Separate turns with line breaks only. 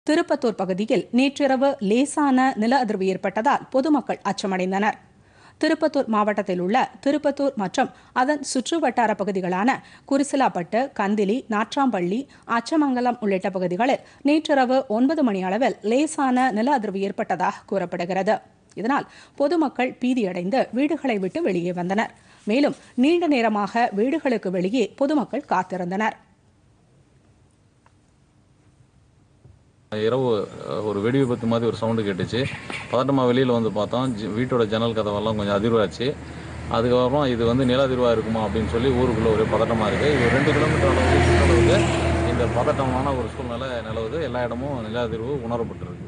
திருப்பத்தூர் பகுதியில் நேற்றிரவு லேசான நில அதிர்வு ஏற்பட்டதால் பொதுமக்கள் அச்சமடைந்தனர் திருப்பத்தூர் மாவட்டத்தில் உள்ள திருப்பத்தூர் மற்றும் அதன் சுற்றுவட்டார பகுதிகளான குரிசிலாப்பட்டு கந்திலி நாற்றாம்பள்ளி அச்சமங்கலம் உள்ளிட்ட பகுதிகளில் நேற்றிரவு ஒன்பது மணி அளவில் லேசான நில அதிர்வு ஏற்பட்டதாக கூறப்படுகிறது இதனால் பொதுமக்கள் பீதியடைந்து வீடுகளை விட்டு வெளியே வந்தனர் மேலும் நீண்ட நேரமாக வீடுகளுக்கு வெளியே பொதுமக்கள் காத்திருந்தனர்
இரவு அஹ், ஒரு வெடி விபத்து மாதிரி ஒரு சவுண்டு கேட்டுச்சு பதட்டமாக வெளியில் வந்து பார்த்தோம் ஜ- வீட்டோட ஜன்னல் கதவெல்லாம் கொஞ்சம் அதிர்வாச்சு அதுக்கப்புறம் இது வந்து நில அதிர்வாக இருக்குமா அப்படின்னு சொல்லி ஊருக்குள்ளே ஒரே பதட்டமாக இருக்குது இது ஒரு ரெண்டு கிலோமீட்டர் அளவுக்கு சுற்றளவுக்கு இந்த பதட்டமான ஒரு சூழ்நிலை நிலவுது எல்லா இடமும் நில அதிர்வு உணரப்பட்டிருக்கு